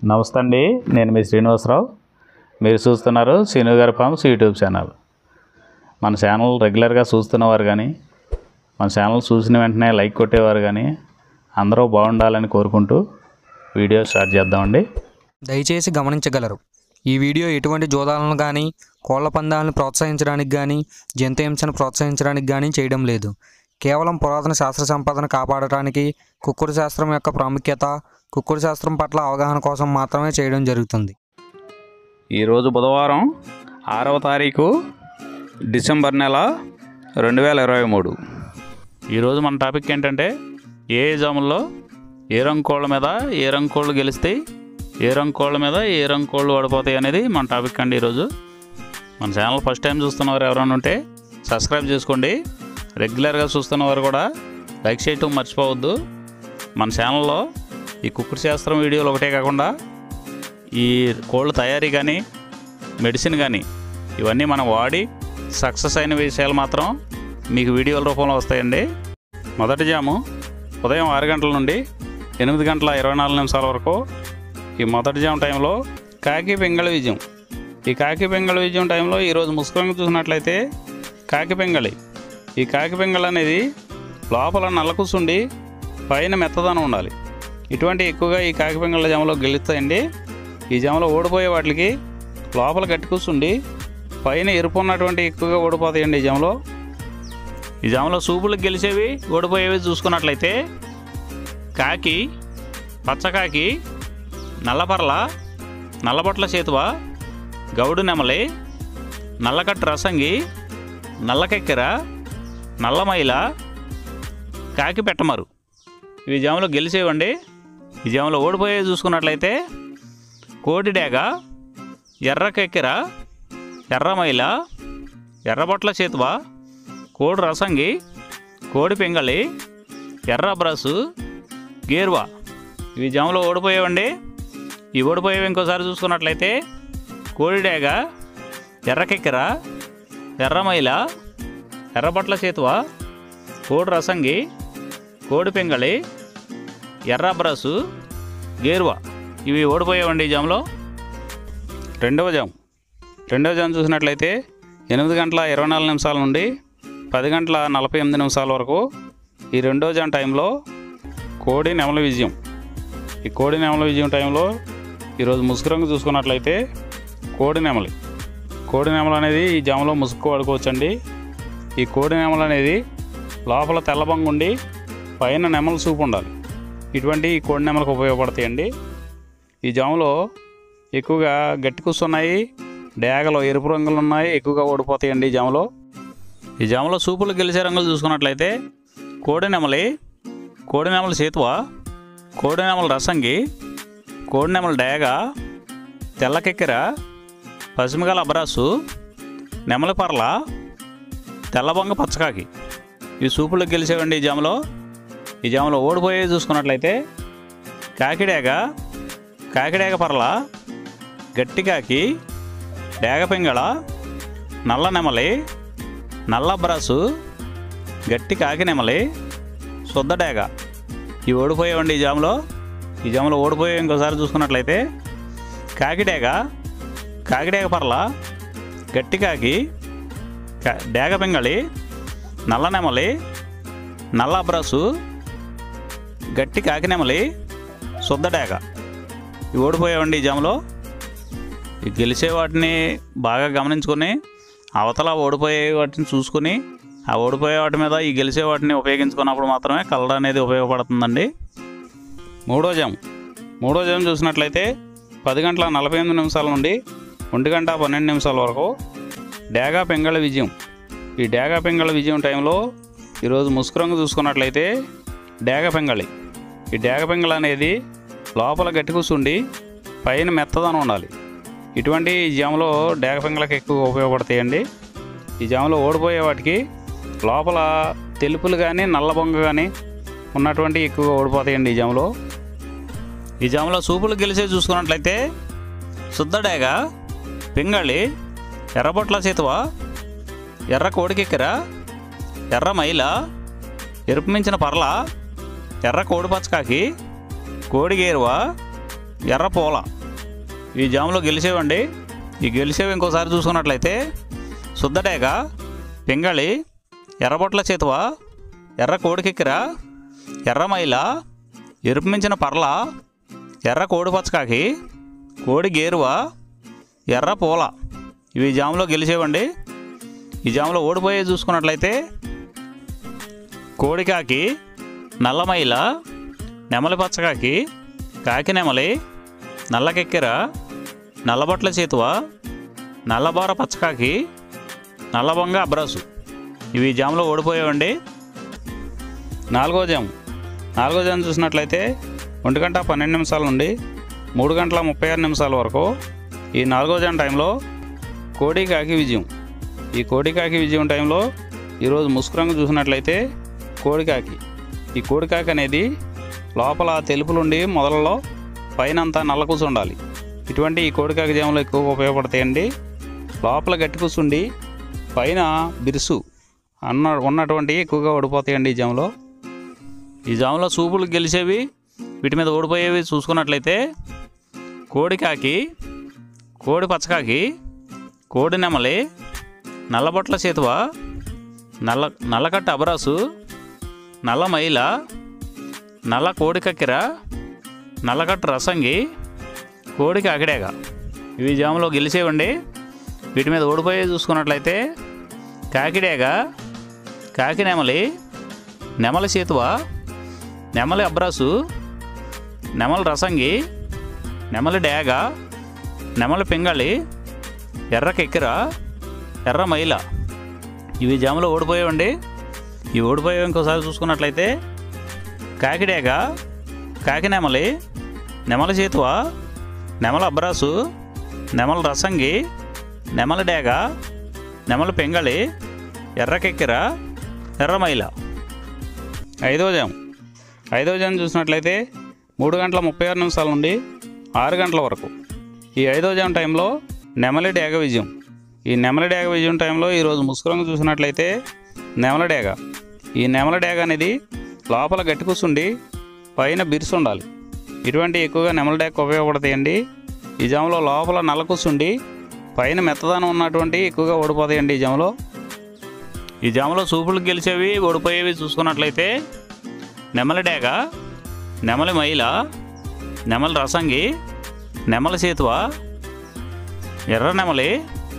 నమస్తే అండి నేను మీ శ్రీనివాసరావు మీరు చూస్తున్నారు శ్రీను గారి ఫార్మ్స్ యూట్యూబ్ ఛానల్ మన ఛానల్ రెగ్యులర్గా చూస్తున్నవారు కానీ మన ఛానల్ చూసిన వెంటనే లైక్ కొట్టేవారు కానీ అందరూ బాగుండాలని కోరుకుంటూ వీడియో స్టార్ట్ చేద్దామండి దయచేసి గమనించగలరు ఈ వీడియో ఎటువంటి జోదాలను కానీ కోళ్ల పందాలను ప్రోత్సహించడానికి కానీ జంతు హింసను ప్రోత్సహించడానికి కానీ చేయడం లేదు కేవలం పురాతన శాస్త్ర సంపదను కాపాడటానికి కుక్కుడు శాస్త్రం యొక్క ప్రాముఖ్యత కుక్కుడు శాస్త్రం పట్ల అవగాహన కోసం మాత్రమే చేయడం జరుగుతుంది ఈరోజు బుధవారం ఆరవ తారీఖు డిసెంబర్ నెల రెండు వేల ఇరవై మూడు ఈరోజు మన టాపిక్ ఏంటంటే ఏ జాముల్లో ఏ రంగు కోళ్ళ మీద ఏ రంగు కోళ్ళు గెలుస్తాయి ఏ రంగు కోళ్ళ మీద ఏ రంగు కోళ్ళు ఓడిపోతాయి అనేది మన టాపిక్ అండి ఈరోజు మన ఛానల్ ఫస్ట్ టైం చూస్తున్నవారు ఎవరైనా ఉంటే సబ్స్క్రైబ్ చేసుకోండి రెగ్యులర్గా చూస్తున్నవారు కూడా లైక్ చేయటం మర్చిపోవద్దు మన ఛానల్లో ఈ కుక్కుడు శాస్త్రం వీడియోలు ఒకటే కాకుండా ఈ కోళ్ళ తయారీ కానీ మెడిసిన్ కానీ ఇవన్నీ మనం వాడి సక్సెస్ అయిన విషయాలు మాత్రం మీకు వీడియోల రూపంలో వస్తాయండి మొదటి జాము ఉదయం ఆరు గంటల నుండి ఎనిమిది గంటల ఇరవై నాలుగు నిమిషాల వరకు ఈ మొదటి జాము టైంలో కాకి పింగళి విజయం ఈ కాకి పింగళి విజయం టైంలో ఈరోజు ముసుకొని చూసినట్లయితే కాకి పింగళి ఈ కాకి పింగళి అనేది లోపల నల్ల కూసుండి పైన మెత్తదనం ఉండాలి ఇటువంటి ఎక్కువగా ఈ కాకి పింగళ జామలో గెలుస్తాయండి ఈ జామలో ఓడిపోయే వాటికి లోపల గట్టి కూర్చుండి పైన ఎరుపు ఉన్నటువంటి ఎక్కువగా ఓడిపోతాయండి ఈ జామలో ఈ జామలో సూపులకు గెలిచేవి ఓడిపోయేవి చూసుకున్నట్లయితే కాకి పచ్చకాకి నల్లపర్ల నల్లబొట్ల చేతువ గౌడు నెమలి నల్లకట్టు రసంగి నల్లకెక్కెర నల్లమైల కాకి పెట్టమరు ఇవి జాములో గెలిచేవండి ఈ జాములో ఓడిపోయేవి చూసుకున్నట్లయితే కోడి డేగ ఎర్ర కెక్కెర ఎర్రమైల ఎర్రబొట్ల చేతువ కోడి రసంగి కోడి పింగళి ఎర్ర బ్రసు గేర్వా ఇవి జాములో ఓడిపోయేవండి ఈ ఓడిపోయేవి ఇంకోసారి చూసుకున్నట్లయితే కోడి డేగ ఎర్ర కెక్కెర ఎర్రమైల ఎర్రబొట్ల చేతువ కోడి రసంగి కోడి పింగళి ఎర్ర బ్రసు గేరువా ఇవి ఓడిపోయావండి ఈ జామ్లో రెండవ జామ్ రెండవ జామ్ చూసినట్లయితే ఎనిమిది గంటల ఇరవై నాలుగు నిమిషాల నుండి పది గంటల నలభై ఎనిమిది నిమిషాల వరకు ఈ రెండో జామ్ టైంలో కోడి నెమల విజయం ఈ కోడి నెమల విజయం టైంలో ఈరోజు ముసుగు రంగు చూసుకున్నట్లయితే కోడి నెమలి కోడి నెమలు అనేది ఈ జామలో ముసుగు వాడుకోవచ్చండి ఈ కోడి నెమలు అనేది లోపల తెల్లబంగు ఉండి పైన నెమల సూపు ఉండాలి ఇటువంటి ఈ కోడి నెమలకు ఉపయోగపడతాయండి ఈ జాములో ఎక్కువగా గట్టి కూస్తున్నాయి డేగలో ఎరుపు రంగులు ఉన్నాయి ఎక్కువగా ఓడిపోతాయండి ఈ జాములో ఈ జాములో సూపులు గెలిచే రంగులు చూసుకున్నట్లయితే కోడి నెమలి కోడి నెమల సేతువ కోడి నెమల రసంగి కోడి నెమల డేగ తెల్లకెక్కెర పసిమిగల అబ్రాసు నెమలి పర్ల తెల్లబొంగ పచ్చకాకి ఈ సూపులకు గెలిచేవండి ఈ జాములో ఈ జాములో ఓడిపోయే చూసుకున్నట్లయితే కాకిడేగ కాకిడేగ పర్ల గట్టి కాకి డేగ పింగళ నల్ల నెమలి నల్ల బ్రసు గట్టి కాకి నెమలి శుద్ధ డేగ ఇవి ఓడిపోయేవండి ఈ జాములో ఈ జాములో ఓడిపోయే ఇంకోసారి చూసుకున్నట్లయితే కాకిడేగ కాకిడేగ పర్ల గట్టి కాకి కా- డేగ పింగళి నల్ల నెమలి నల్ల బ్రసు గట్టి కాకినెమలి శుద్ధ డేగ ఇవి ఓడిపోయావండి ఈ జాములో ఈ గెలిచే వాటిని బాగా గమనించుకొని అవతల ఓడిపోయే వాటిని చూసుకుని ఆ ఓడిపోయే వాటి మీద ఈ గెలిచే వాటిని ఉపయోగించుకున్నప్పుడు మాత్రమే కలర్ అనేది ఉపయోగపడుతుందండి మూడో జాము మూడో జాము చూసినట్లయితే పది గంటల నలభై ఎనిమిది నిమిషాల నుండి ఒంటి గంట పన్నెండు నిమిషాల వరకు డేగా పెంగళ విజయం ఈ డేగా పెంగళ విజయం టైంలో ఈరోజు ముసుగు రంగు చూసుకున్నట్లయితే డేగ పెంగళి ఈ డేగ పెంగళ అనేది లోపల గట్టి కూర్చుండి పైన మెత్తదనం ఉండాలి ఇటువంటి ఈ జాములో డేగ పెంగళకి ఎక్కువ ఉపయోగపడతాయండి ఈ జాములో ఓడిపోయే వాటికి లోపల తెలుపులు కానీ నల్ల బొంగ కానీ ఉన్నటువంటి ఎక్కువగా ఓడిపోతాయండి ఈ జాములో ఈ జాములో సూపులు గెలిచే చూసుకున్నట్లయితే శుద్ధ డేగ పింగళి ఎర్రబొట్ల చేతువ ఎర్ర కోడికెక్కెర ఎర్ర మైల ఎరుపు మించిన పర్ల ఎర్ర కోడి పచ్చకాకి కోడి గేరువ ఎర్ర పూల ఈ జాములో గెలిచేవండి ఈ గెలిచేవి ఇంకోసారి చూసుకున్నట్లయితే శుద్ధడేగ పింగళి ఎర్రబొట్ల చేతువ ఎర్ర కోడికెక్కిర ఎర్ర మైల ఎరుపు మించిన పర్ల ఎర్ర కోడి పచ్చకాకి కోడి గేరువ ఎర్ర పూల ఇవి ఈ జాములో గెలిచేవండి ఈ జాములో ఓడిపోయే చూసుకున్నట్లయితే కోడికాకి నల్లమైల నెమలి పచ్చకాకి కాకి నెమలి నల్లకెక్కెర నల్లబొట్ల చేతువ నల్లబోర పచ్చకాకి నల్లబొంగ అబ్రాసు ఇవి ఈ జాములో ఓడిపోయావండి నాలుగో జాము నాలుగో జాము చూసినట్లయితే ఒంటి గంట పన్నెండు నిమిషాల నుండి మూడు గంటల ముప్పై ఆరు నిమిషాల వరకు ఈ నాలుగో జాము టైంలో కోడి కాకి విజయం ఈ కోడి కాకి విజయం టైంలో ఈరోజు ముసుగు రంగు చూసినట్లయితే కోడికాకి ఈ కోడికాకి అనేది లోపల తెలుపులుండి మొదలలో పైన అంతా నల్ల కూర్చుండాలి ఇటువంటి ఈ కోడికాకి జాములు ఎక్కువగా ఉపయోగపడతాయండి లోపల గట్టి కూర్చుండి పైన బిరుసు అన్న ఉన్నటువంటి ఎక్కువగా ఓడిపోతాయండి ఈ జాములో ఈ జాములో సూపులు గెలిచేవి వీటి మీద ఓడిపోయేవి చూసుకున్నట్లయితే కోడికాకి కోడి పచ్చకాకి కోడి నెమలి నల్లబొట్ల చేతువ నల్ల నల్లకట్ట అబరాసు నల్ల మైల నల్ల కోడి కక్కెర నల్లకట్ట రసంగి కోడికి అకిడేగ ఇవి జాములో గెలిచేవండి వీటి మీద ఓడిపోయే చూసుకున్నట్లయితే కాకిడేగ కాకి నెమలి నెమలి చేతువ నెమలి అబ్రాసు నెమలి రసంగి నెమలి డేగ నెమలి పింగళి ఎర్ర కెక్కెర ఎర్ర మైల ఇవి జాములో ఓడిపోయావండి ఈ ఓడిపోయావు ఇంకోసారి చూసుకున్నట్లయితే కాకిడేగ కాకి నెమలి నెమలి చేతువ నెమల అబ్రాసు నెమల రసంగి నెమలి డేగ నెమలి పెంగళి ఎర్రకెక్కెర ఎర్రమైల ఐదో జాము ఐదో జాము చూసినట్లయితే మూడు గంటల ముప్పై ఆరు నిమిషాల నుండి ఆరు గంటల వరకు ఈ ఐదో జాము టైంలో నెమలి డేగ విజయం ఈ నెమలి డేగ విజయం టైంలో ఈరోజు ముసుగురంగు చూసినట్లయితే నెమలి డేగ ఈ నెమలి డేగ అనేది లోపల గట్టి కూర్చుండి పైన బిరుసు ఉండాలి ఇటువంటి ఎక్కువగా నెమలి డేగ ఉపయోగపడతాయండి ఈ జాములో లోపల నల్ల కూర్చుండి పైన మెత్తదనం ఉన్నటువంటి ఎక్కువగా ఓడిపోతాయండి ఈ జాములో ఈ జాములో సూపులు గెలిచేవి ఓడిపోయేవి చూసుకున్నట్లయితే నెమలి డేగ నెమలి మైల నెమలి రసంగి నెమలి చేతువ ఎర్ర నెమలి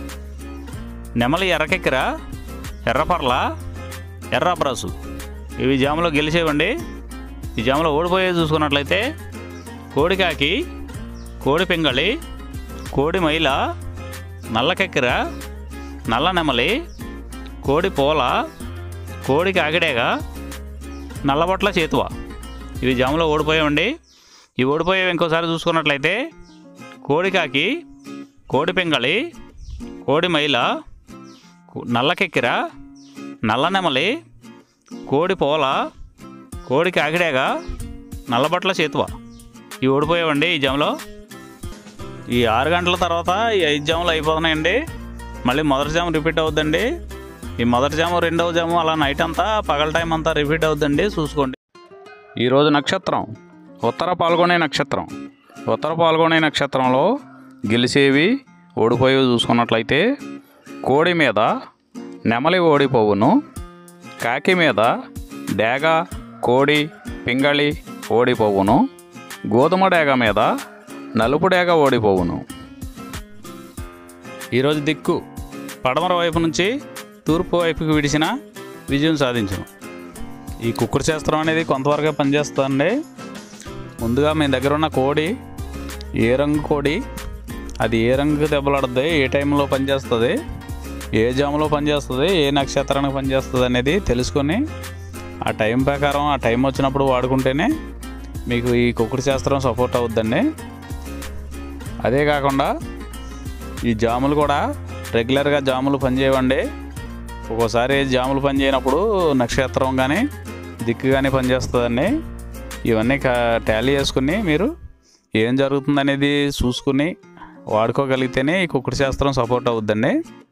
నెమలి ఎర్రకెక్కిర ఎర్రపర్ల ఎర్ర అబ్రాసు ఇవి జాములో గెలిచేవండి ఈ జాములో ఓడిపోయేది చూసుకున్నట్లయితే కోడికాకి కోడి పింగళి కోడి మైల నల్లకెక్కిర నల్ల నెమలి కోడి పూల కోడి కాకిడేగ నల్లబొట్ల చేతువ ఇవి జాములో ఓడిపోయామండి ఈ ఓడిపోయేవి ఇంకోసారి చూసుకున్నట్లయితే కోడికాకి కోడి పింగళి కోడి మైల కు- నల్లకెక్కిర నల్ల నెమలి కోడి పూల కోడి కాకిడేగ నల్లబొట్ల చేతువ ఇవి ఓడిపోయావండి ఈ జాములో ఈ ఆరు గంటల తర్వాత ఈ ఐదు జాములు అయిపోతున్నాయండి మళ్ళీ మొదటి జాము రిపీట్ అవుద్దండి ఈ మొదటి జాము రెండవ జాము అలా నైట్ అంతా పగల టైం అంతా రిపీట్ అవుద్దండి చూసుకోండి ఈరోజు నక్షత్రం ఉత్తర పాల్గొనే నక్షత్రం ఉత్తర పాల్గొనే నక్షత్రంలో గెలిచేవి ఓడిపోయేవి చూసుకున్నట్లయితే కోడి మీద నెమలి ఓడిపోవును కాకి మీద డేగ కోడి పింగళి ఓడిపోవును గోధుమ డేగ మీద నలుపు డేగ ఓడిపోవును ఈరోజు దిక్కు పడమర వైపు నుంచి తూర్పు వైపుకి విడిచిన విజయం సాధించను ఈ కుక్కుడు శాస్త్రం అనేది కొంతవరకే పనిచేస్తుందండి ముందుగా మీ దగ్గర ఉన్న కోడి ఏ రంగు కోడి అది ఏ రంగుకి దెబ్బలాడుతుంది ఏ టైంలో పనిచేస్తుంది ఏ జాములో పనిచేస్తుంది ఏ నక్షత్రానికి పనిచేస్తుంది అనేది తెలుసుకొని ఆ టైం ప్రకారం ఆ టైం వచ్చినప్పుడు వాడుకుంటేనే మీకు ఈ కుక్కుడు శాస్త్రం సపోర్ట్ అవుద్దండి అదే కాకుండా ఈ జాములు కూడా రెగ్యులర్గా జాములు పనిచేయవండి ఒక్కోసారి జాములు పనిచేయనప్పుడు నక్షత్రం కానీ దిక్కు కానీ పనిచేస్తుందండి ఇవన్నీ టాలీ చేసుకుని మీరు ఏం జరుగుతుందనేది చూసుకుని వాడుకోగలిగితేనే ఈ కుక్కుడు శాస్త్రం సపోర్ట్ అవుద్దండి